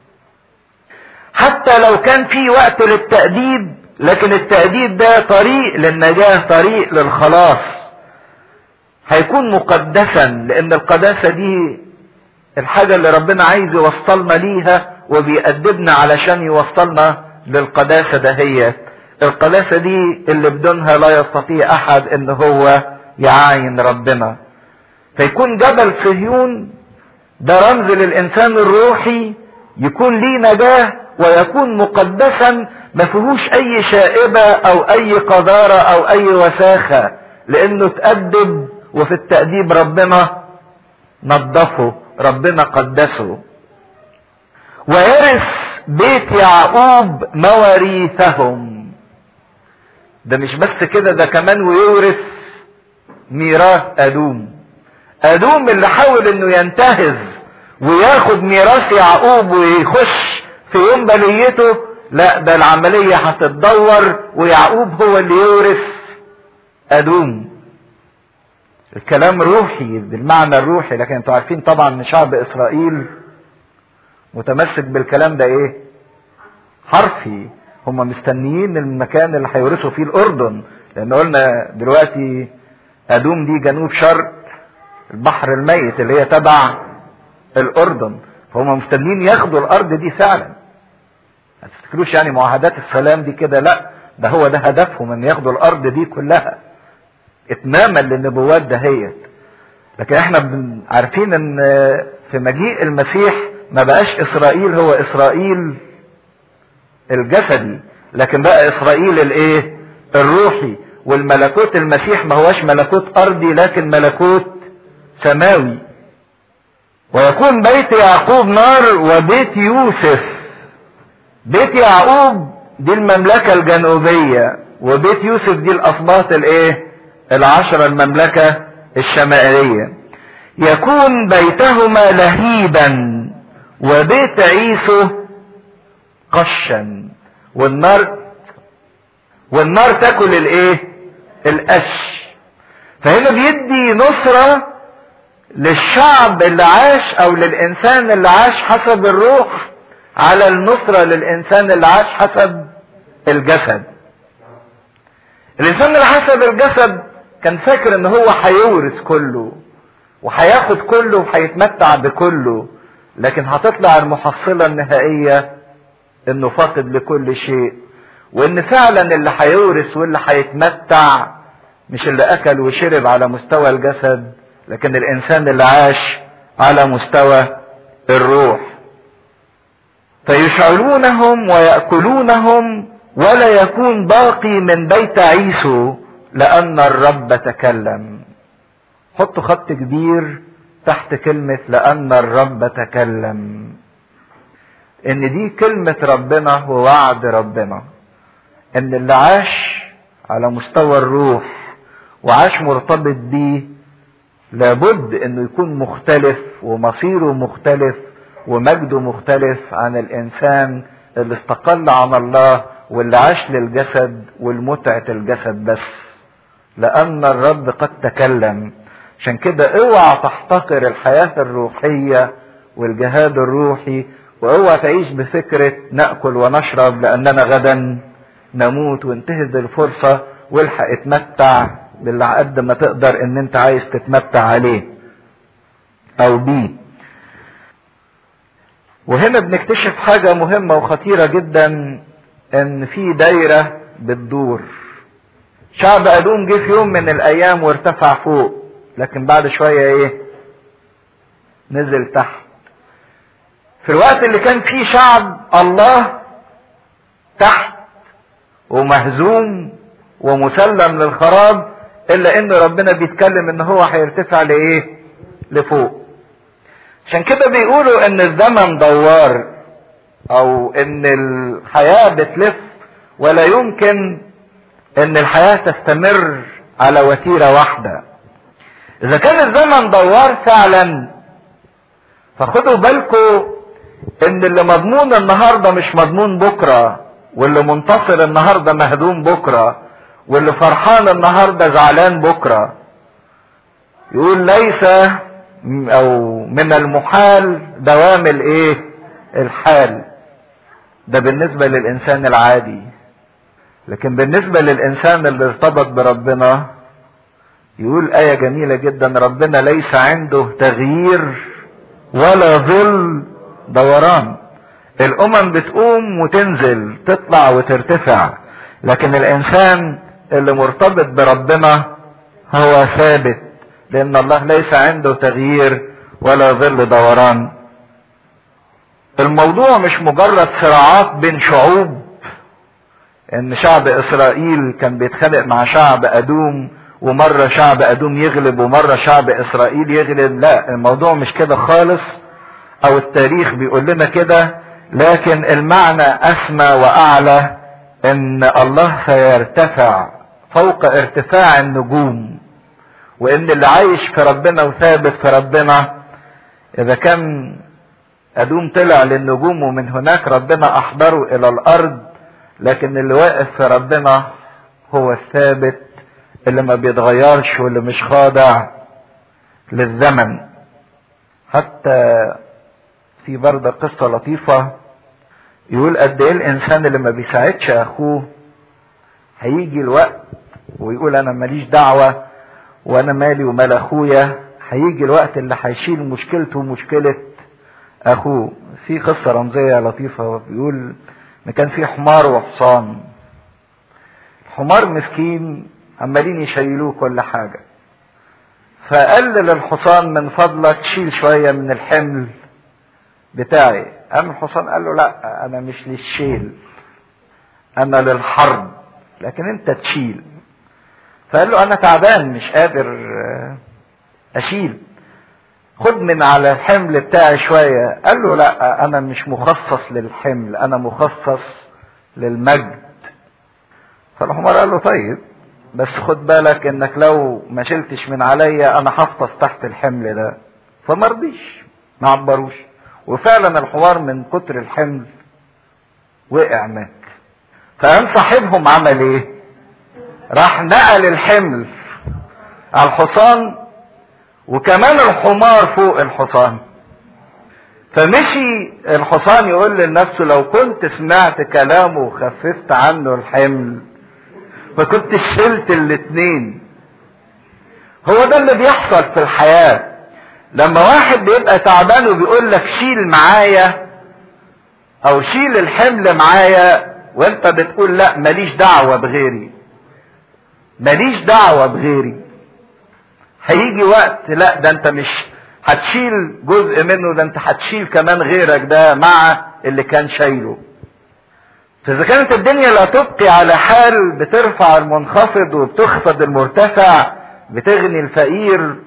حتى لو كان في وقت للتأديب لكن التأديب ده طريق للنجاة طريق للخلاص هيكون مقدسا لان القداسة دي الحاجة اللي ربنا عايز يوصلنا ليها وبيأدبنا علشان يوصلنا للقداسة دهيت القداسة دي اللي بدونها لا يستطيع احد ان هو يعاين ربنا فيكون جبل صهيون ده رمز للانسان الروحي يكون ليه نجاة ويكون مقدسا ما فيهوش اي شائبة او اي قذارة او اي وساخة لانه تأدب وفي التأديب ربنا نظفه ربنا قدسه ويرث بيت يعقوب مواريثهم ده مش بس كده ده كمان ويورث ميراث ادوم ادوم اللي حاول انه ينتهز وياخد ميراث يعقوب ويخش في يوم بليته لا ده العملية هتتدور ويعقوب هو اللي يورث ادوم الكلام روحي بالمعنى الروحي لكن انتوا عارفين طبعا ان شعب اسرائيل متمسك بالكلام ده ايه حرفي هم مستنيين المكان اللي هيورثوا فيه الاردن لان قلنا دلوقتي ادوم دي جنوب شرق البحر الميت اللي هي تبع الاردن فهم مستنيين ياخدوا الارض دي فعلا ما تفتكروش يعني معاهدات السلام دي كده لا ده هو ده هدفهم ان ياخدوا الارض دي كلها اتماما للنبوات دهيت لكن احنا عارفين ان في مجيء المسيح ما بقاش اسرائيل هو اسرائيل الجسدي لكن بقى اسرائيل الايه الروحي والملكوت المسيح ما هوش ملكوت ارضي لكن ملكوت سماوي ويكون بيت يعقوب نار وبيت يوسف بيت يعقوب دي المملكة الجنوبية وبيت يوسف دي الأسباط الايه العشرة المملكة الشمالية يكون بيتهما لهيبا وبيت عيسو قشا والنار والنار تاكل الايه القش فهنا بيدي نصرة للشعب اللي عاش او للانسان اللي عاش حسب الروح على النصرة للانسان اللي عاش حسب الجسد الانسان اللي حسب الجسد كان فاكر ان هو هيورث كله وهياخد كله وهيتمتع بكله لكن هتطلع المحصلة النهائية انه فاقد لكل شيء وان فعلا اللي هيورث واللي هيتمتع مش اللي اكل وشرب على مستوى الجسد لكن الانسان اللي عاش على مستوى الروح فيشعلونهم ويأكلونهم ولا يكون باقي من بيت عيسو لأن الرب تكلم حطوا خط كبير تحت كلمة لأن الرب تكلم إن دي كلمة ربنا ووعد ربنا إن اللي عاش على مستوى الروح وعاش مرتبط بيه لابد إنه يكون مختلف ومصيره مختلف ومجده مختلف عن الإنسان اللي استقل عن الله واللي عاش للجسد والمتعة الجسد بس لأن الرب قد تكلم عشان كده اوعى تحتقر الحياة الروحية والجهاد الروحي واوعى تعيش بفكرة نأكل ونشرب لأننا غدا نموت وانتهز الفرصة والحق اتمتع باللي قد ما تقدر ان انت عايز تتمتع عليه او بيه وهنا بنكتشف حاجة مهمة وخطيرة جدا ان في دايرة بتدور شعب ادوم جه في يوم من الايام وارتفع فوق لكن بعد شوية ايه نزل تحت في الوقت اللي كان فيه شعب الله تحت ومهزوم ومسلم للخراب الا ان ربنا بيتكلم ان هو هيرتفع لايه لفوق عشان كده بيقولوا ان الزمن دوار او ان الحياة بتلف ولا يمكن ان الحياة تستمر على وتيرة واحدة اذا كان الزمن دوار فعلا فخدوا بالكم ان اللي مضمون النهارده مش مضمون بكره واللي منتصر النهارده مهدوم بكره واللي فرحان النهارده زعلان بكره يقول ليس او من المحال دوام الايه الحال ده بالنسبه للانسان العادي لكن بالنسبه للانسان اللي ارتبط بربنا يقول آية جميلة جدا ربنا ليس عنده تغيير ولا ظل دوران الأمم بتقوم وتنزل تطلع وترتفع لكن الإنسان اللي مرتبط بربنا هو ثابت لأن الله ليس عنده تغيير ولا ظل دوران الموضوع مش مجرد صراعات بين شعوب ان شعب اسرائيل كان بيتخانق مع شعب ادوم ومرة شعب أدوم يغلب ومرة شعب إسرائيل يغلب لا الموضوع مش كده خالص أو التاريخ بيقول لنا كده لكن المعنى أسمى وأعلى إن الله سيرتفع فوق ارتفاع النجوم وإن اللي عايش في ربنا وثابت في ربنا إذا كان أدوم طلع للنجوم ومن هناك ربنا أحضره إلى الأرض لكن اللي واقف في ربنا هو الثابت اللي ما بيتغيرش واللي مش خاضع للزمن حتى في برضه قصة لطيفة يقول قد ايه الانسان اللي ما بيساعدش اخوه هيجي الوقت ويقول انا ماليش دعوة وانا مالي ومال اخويا هيجي الوقت اللي هيشيل مشكلته ومشكلة اخوه في قصة رمزية لطيفة بيقول ان كان في حمار وحصان الحمار مسكين عمالين يشيلوه كل حاجة فقال للحصان من فضلك شيل شوية من الحمل بتاعي قام الحصان قال له لا انا مش للشيل انا للحرب لكن انت تشيل فقال له انا تعبان مش قادر اشيل خد من على الحمل بتاعي شوية قال له لا انا مش مخصص للحمل انا مخصص للمجد فالحمار قال له طيب بس خد بالك انك لو ما شلتش من عليا انا هفطس تحت الحمل ده فما رضيش ما عبروش وفعلا الحمار من كتر الحمل وقع مات فقام صاحبهم عمل ايه راح نقل الحمل على الحصان وكمان الحمار فوق الحصان فمشي الحصان يقول لنفسه لو كنت سمعت كلامه وخففت عنه الحمل فكنت شلت الاتنين هو ده اللي بيحصل في الحياة لما واحد بيبقى تعبان وبيقول لك شيل معايا او شيل الحمل معايا وانت بتقول لا ماليش دعوة بغيري ماليش دعوة بغيري هيجي وقت لا ده انت مش هتشيل جزء منه ده انت هتشيل كمان غيرك ده مع اللي كان شايله فاذا كانت الدنيا لا تبقي على حال بترفع المنخفض وبتخفض المرتفع بتغني الفقير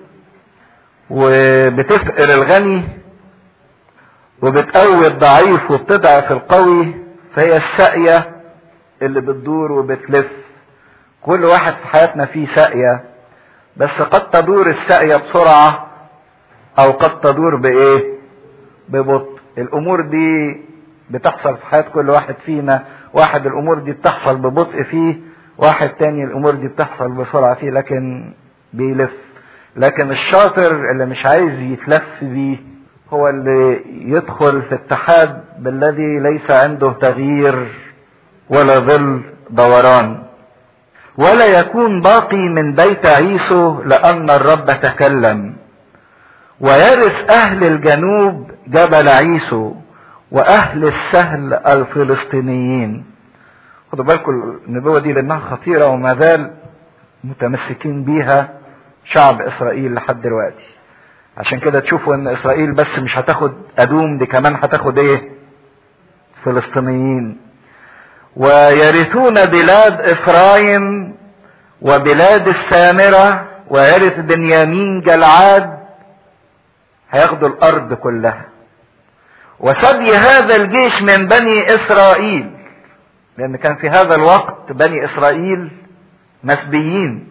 وبتفقر الغني وبتقوي الضعيف وبتضعف القوي فهي الساقية اللي بتدور وبتلف كل واحد في حياتنا فيه ساقية بس قد تدور الساقية بسرعة او قد تدور بايه ببطء الامور دي بتحصل في حياة كل واحد فينا واحد الامور دي بتحصل ببطء فيه واحد تاني الامور دي بتحصل بسرعة فيه لكن بيلف لكن الشاطر اللي مش عايز يتلف بيه هو اللي يدخل في اتحاد بالذي ليس عنده تغيير ولا ظل دوران ولا يكون باقي من بيت عيسو لأن الرب تكلم ويرث أهل الجنوب جبل عيسو وأهل السهل الفلسطينيين خدوا بالكم النبوة دي لأنها خطيرة وما زال متمسكين بيها شعب إسرائيل لحد دلوقتي عشان كده تشوفوا ان اسرائيل بس مش هتاخد ادوم دي كمان هتاخد ايه فلسطينيين ويرثون بلاد افرايم وبلاد السامرة ويرث بنيامين جلعاد هياخدوا الارض كلها وسبي هذا الجيش من بني اسرائيل لان كان في هذا الوقت بني اسرائيل مسبيين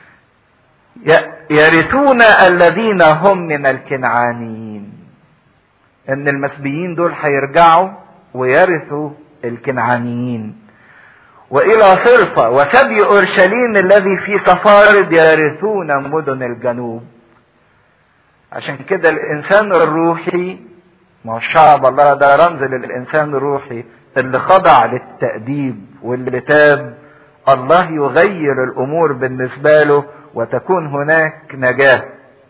يرثون الذين هم من الكنعانيين ان المسبيين دول هيرجعوا ويرثوا الكنعانيين والى صرفة وسبي اورشليم الذي في صفارد يرثون مدن الجنوب عشان كده الانسان الروحي ما هو الشعب الله ده رمز للانسان الروحي اللي خضع للتأديب واللي تاب الله يغير الامور بالنسبة له وتكون هناك نجاة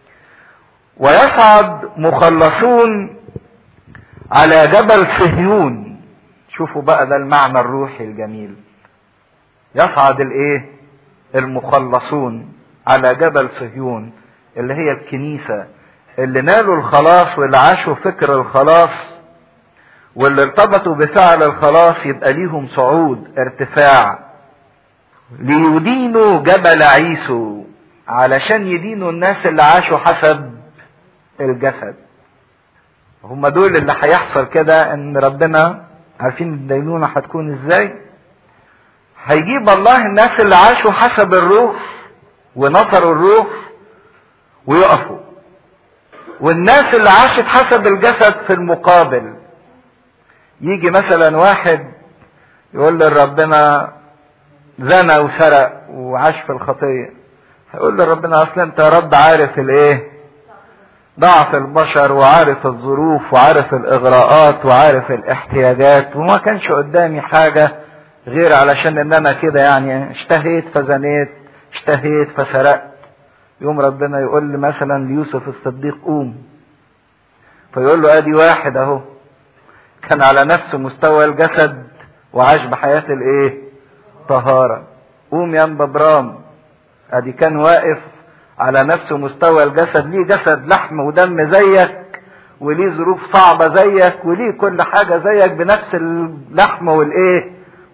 ويصعد مخلصون على جبل صهيون شوفوا بقى ده المعنى الروحي الجميل يصعد الايه المخلصون على جبل صهيون اللي هي الكنيسة اللي نالوا الخلاص واللي عاشوا فكر الخلاص واللي ارتبطوا بفعل الخلاص يبقى ليهم صعود ارتفاع ليدينوا جبل عيسو علشان يدينوا الناس اللي عاشوا حسب الجسد هم دول اللي هيحصل كده ان ربنا عارفين الدينونة هتكون ازاي هيجيب الله الناس اللي عاشوا حسب الروح ونصروا الروح ويقفوا والناس اللي عاشت حسب الجسد في المقابل يجي مثلا واحد يقول لربنا زنى وسرق وعاش في الخطيه هيقول لربنا اصل انت يا رب عارف الايه ضعف البشر وعارف الظروف وعارف الاغراءات وعارف الاحتياجات وما كانش قدامي حاجة غير علشان ان انا كده يعني اشتهيت فزنيت اشتهيت فسرقت يوم ربنا يقول لي مثلا ليوسف الصديق قوم فيقول له ادي واحد اهو كان على نفس مستوى الجسد وعاش بحياة الايه طهارة قوم يا برام ادي كان واقف على نفس مستوى الجسد ليه جسد لحم ودم زيك وليه ظروف صعبة زيك وليه كل حاجة زيك بنفس اللحم والايه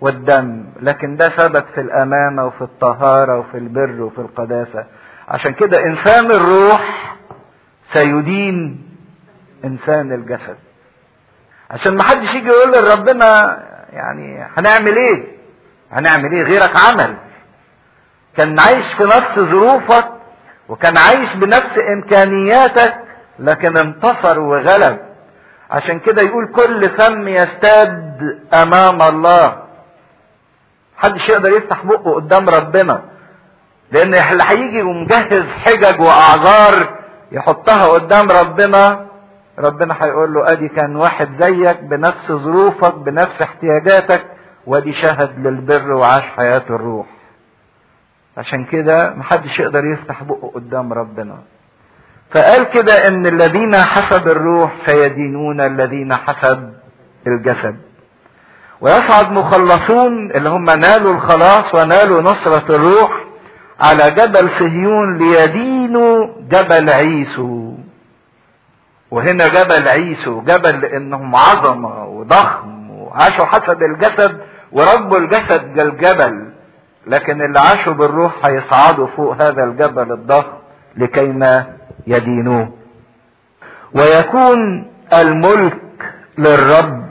والدم لكن ده ثبت في الامانه وفي الطهاره وفي البر وفي القداسه عشان كده انسان الروح سيدين انسان الجسد عشان ما حدش يجي يقول لربنا يعني هنعمل ايه هنعمل ايه غيرك عمل كان عايش في نفس ظروفك وكان عايش بنفس امكانياتك لكن انتصر وغلب عشان كده يقول كل فم يستاد امام الله محدش يقدر يفتح بقه قدام ربنا لان اللي هيجي ومجهز حجج واعذار يحطها قدام ربنا ربنا هيقول له ادي كان واحد زيك بنفس ظروفك بنفس احتياجاتك وادي شهد للبر وعاش حياة الروح عشان كده محدش يقدر يفتح بقه قدام ربنا فقال كده ان الذين حسب الروح سيدينون الذين حسب الجسد ويصعد مخلصون اللي هم نالوا الخلاص ونالوا نصرة الروح على جبل صهيون ليدينوا جبل عيسو وهنا جبل عيسو جبل لانهم عظمة وضخم وعاشوا حسب الجسد وربوا الجسد كالجبل لكن اللي عاشوا بالروح هيصعدوا فوق هذا الجبل الضخم لكيما يدينوه ويكون الملك للرب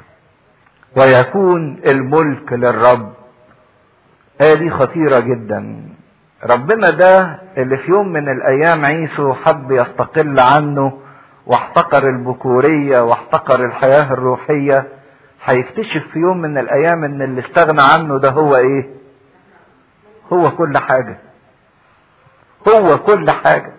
ويكون الملك للرب آية دي خطيرة جدا ربنا ده اللي في يوم من الأيام عيسو حب يستقل عنه واحتقر البكورية واحتقر الحياة الروحية هيكتشف في يوم من الأيام إن اللي استغنى عنه ده هو إيه؟ هو كل حاجة هو كل حاجة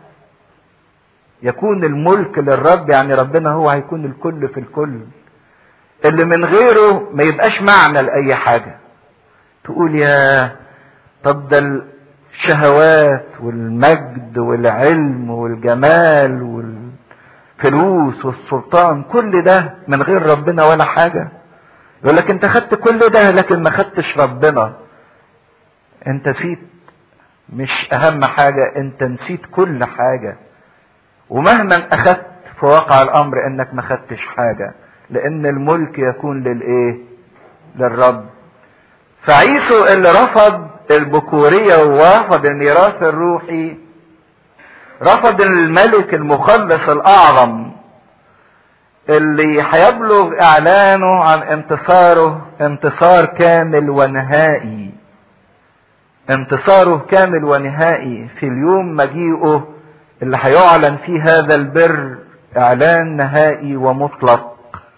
يكون الملك للرب يعني ربنا هو هيكون الكل في الكل اللي من غيره ما يبقاش معنى لأي حاجة تقول يا طب ده الشهوات والمجد والعلم والجمال والفلوس والسلطان كل ده من غير ربنا ولا حاجة يقول لك انت خدت كل ده لكن ما خدتش ربنا انت نسيت مش اهم حاجة انت نسيت كل حاجة ومهما اخدت في واقع الامر انك ما خدتش حاجة لان الملك يكون للايه للرب فعيسو اللي رفض البكورية ورفض الميراث الروحي رفض الملك المخلص الاعظم اللي هيبلغ اعلانه عن انتصاره انتصار كامل ونهائي انتصاره كامل ونهائي في اليوم مجيئه اللي هيعلن فيه هذا البر اعلان نهائي ومطلق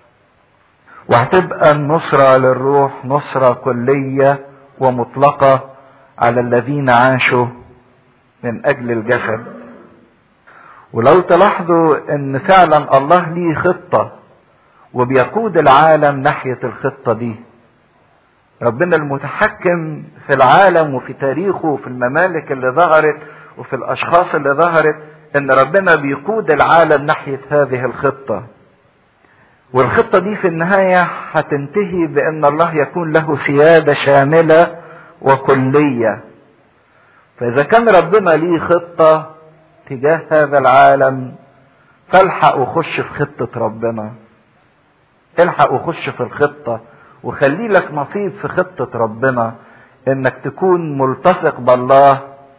وهتبقى النصرة للروح نصرة كلية ومطلقة على الذين عاشوا من اجل الجسد ولو تلاحظوا ان فعلا الله ليه خطة وبيقود العالم ناحية الخطة دي ربنا المتحكم في العالم وفي تاريخه وفي الممالك اللي ظهرت وفي الاشخاص اللي ظهرت ان ربنا بيقود العالم ناحية هذه الخطة والخطة دي في النهاية هتنتهي بان الله يكون له سيادة شاملة وكلية فاذا كان ربنا ليه خطة تجاه هذا العالم فالحق وخش في خطة ربنا الحق وخش في الخطة وخلي لك نصيب في خطة ربنا انك تكون ملتصق بالله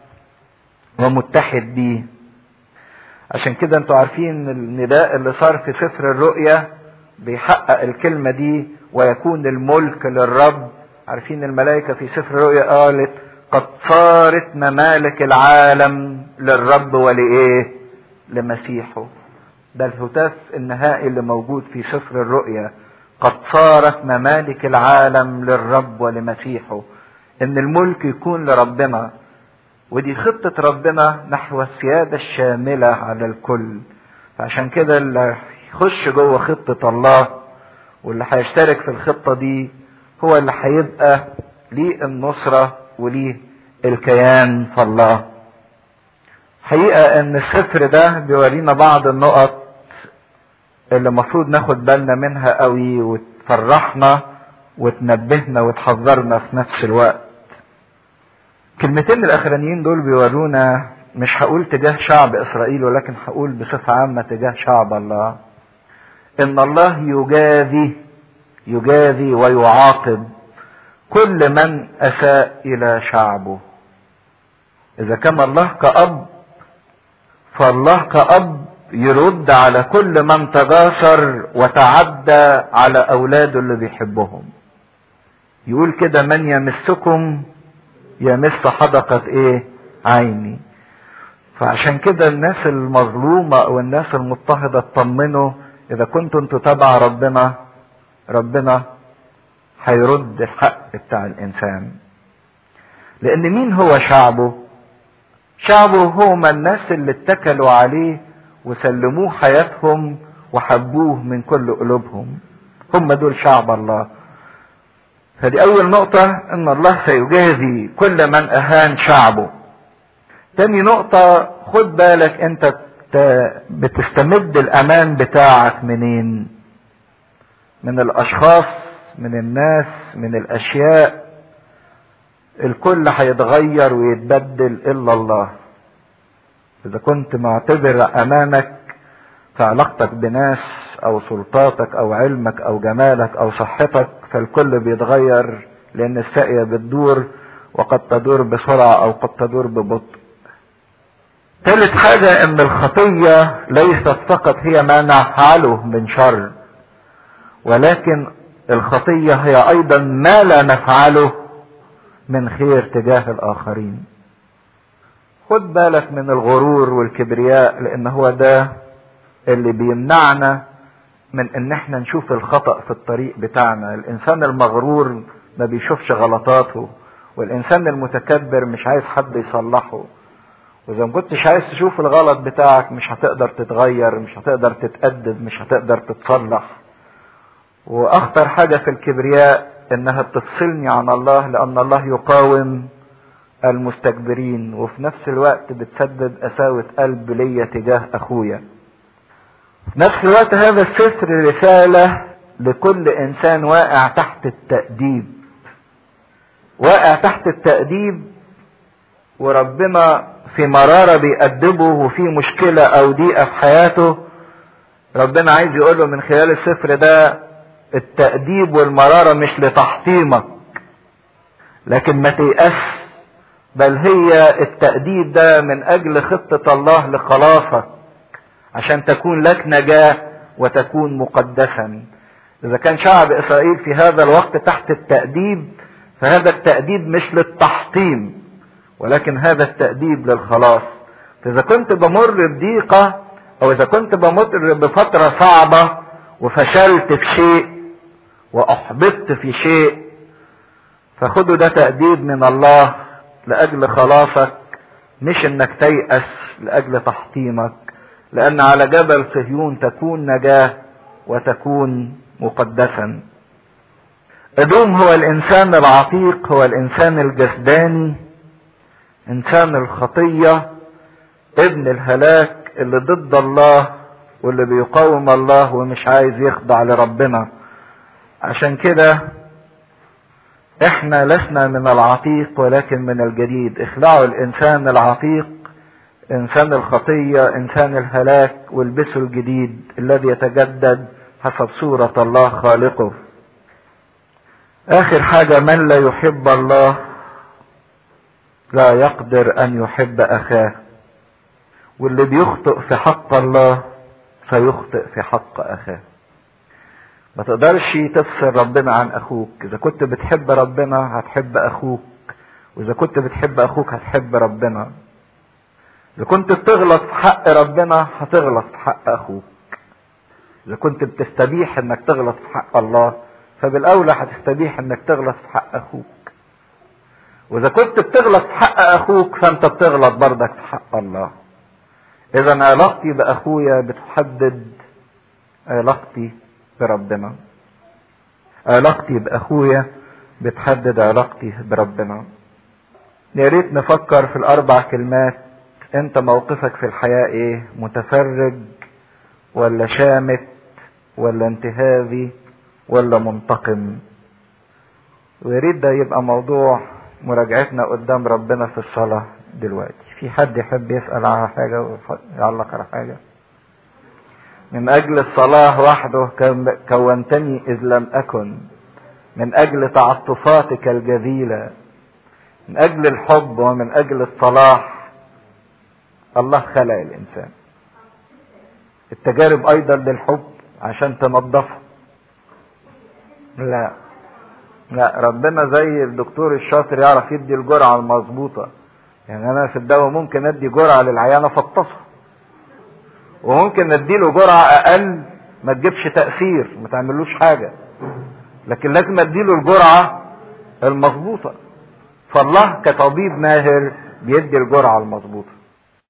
ومتحد بيه عشان كده انتوا عارفين النداء اللي صار في سفر الرؤيا بيحقق الكلمة دي ويكون الملك للرب عارفين الملائكة في سفر الرؤيا قالت قد صارت ممالك العالم للرب ولإيه لمسيحه ده الهتاف النهائي اللي موجود في سفر الرؤيا قد صارت ممالك العالم للرب ولمسيحه ان الملك يكون لربنا ودي خطة ربنا نحو السيادة الشاملة على الكل فعشان كده اللي يخش جوه خطة الله واللي هيشترك في الخطة دي هو اللي هيبقى ليه النصرة وليه الكيان في الله حقيقة ان السفر ده بيورينا بعض النقط اللي المفروض ناخد بالنا منها قوي وتفرحنا وتنبهنا وتحذرنا في نفس الوقت كلمتين الاخرانيين دول بيورونا مش هقول تجاه شعب اسرائيل ولكن هقول بصفة عامة تجاه شعب الله ان الله يجازي يجازي ويعاقب كل من اساء الى شعبه اذا كان الله كأب فالله كأب يرد على كل من تجاسر وتعدى على اولاده اللي بيحبهم يقول كده من يمسكم يمس حدقة ايه عيني فعشان كده الناس المظلومة او الناس المضطهدة اطمنوا اذا كنتوا انتوا تبع ربنا ربنا هيرد الحق بتاع الانسان لان مين هو شعبه شعبه هم الناس اللي اتكلوا عليه وسلموه حياتهم وحبوه من كل قلوبهم هم دول شعب الله فدي اول نقطة ان الله سيجازي كل من اهان شعبه تاني نقطة خد بالك انت بتستمد الامان بتاعك منين من الاشخاص من الناس من الاشياء الكل هيتغير ويتبدل الا الله اذا كنت معتبر امانك في علاقتك بناس او سلطاتك او علمك او جمالك او صحتك فالكل بيتغير لان الساقية بتدور وقد تدور بسرعة او قد تدور ببطء ثالث حاجة ان الخطية ليست فقط هي ما نفعله من شر ولكن الخطية هي ايضا ما لا نفعله من خير تجاه الاخرين خد بالك من الغرور والكبرياء لان هو ده اللي بيمنعنا من ان احنا نشوف الخطأ في الطريق بتاعنا الانسان المغرور ما بيشوفش غلطاته والانسان المتكبر مش عايز حد يصلحه واذا ما كنتش عايز تشوف الغلط بتاعك مش هتقدر تتغير مش هتقدر تتأدب مش هتقدر تتصلح واخطر حاجة في الكبرياء انها بتفصلني عن الله لان الله يقاوم المستكبرين وفي نفس الوقت بتسبب قساوة قلب ليا تجاه اخويا في نفس الوقت هذا السفر رسالة لكل انسان واقع تحت التأديب واقع تحت التأديب وربنا في مرارة بيأدبه وفي مشكلة او ضيقة في حياته ربنا عايز يقوله من خلال السفر ده التأديب والمرارة مش لتحطيمك لكن ما تيأس بل هي التأديب ده من أجل خطة الله لخلاصك عشان تكون لك نجاة وتكون مقدسا إذا كان شعب إسرائيل في هذا الوقت تحت التأديب فهذا التأديب مش للتحطيم ولكن هذا التأديب للخلاص فإذا كنت بمر بضيقة أو إذا كنت بمر بفترة صعبة وفشلت في شيء وأحبطت في شيء فخدوا ده تأديب من الله لأجل خلاصك مش إنك تيأس لأجل تحطيمك لأن على جبل صهيون تكون نجاة وتكون مقدسا ادوم هو الانسان العتيق هو الانسان الجسداني انسان الخطية ابن الهلاك اللي ضد الله واللي بيقاوم الله ومش عايز يخضع لربنا عشان كده احنا لسنا من العتيق ولكن من الجديد اخلعوا الانسان العتيق انسان الخطية انسان الهلاك والبسوا الجديد الذي يتجدد حسب صورة الله خالقه اخر حاجة من لا يحب الله لا يقدر ان يحب اخاه واللي بيخطئ في حق الله فيخطئ في حق اخاه ما تقدرش تفصل ربنا عن اخوك اذا كنت بتحب ربنا هتحب اخوك واذا كنت بتحب اخوك هتحب ربنا اذا كنت بتغلط في حق ربنا هتغلط في حق اخوك اذا كنت بتستبيح انك تغلط في حق الله فبالاولى هتستبيح انك تغلط في حق اخوك واذا كنت بتغلط في حق اخوك فانت بتغلط بردك في حق الله اذا علاقتي باخويا بتحدد علاقتي بربنا علاقتي باخويا بتحدد علاقتي بربنا يا ريت نفكر في الاربع كلمات انت موقفك في الحياة ايه متفرج ولا شامت ولا انتهابي ولا منتقم ويا ريت ده يبقى موضوع مراجعتنا قدام ربنا في الصلاة دلوقتي في حد يحب يسأل على حاجة ويعلق على حاجة من أجل الصلاة وحده كونتني إذ لم أكن من اجل تعاطفاتك الجميله من اجل الحب ومن اجل الصلاح الله خلق الانسان التجارب ايضا للحب عشان تنظفه لا لا ربنا زي الدكتور الشاطر يعرف يدي الجرعه المظبوطه يعني انا في الدواء ممكن ادي جرعه للعيان افطسه وممكن اديله جرعه اقل ما تجيبش تاثير ما تعملوش حاجه لكن لازم اديله الجرعه المظبوطه فالله كطبيب ماهر بيدي الجرعه المظبوطه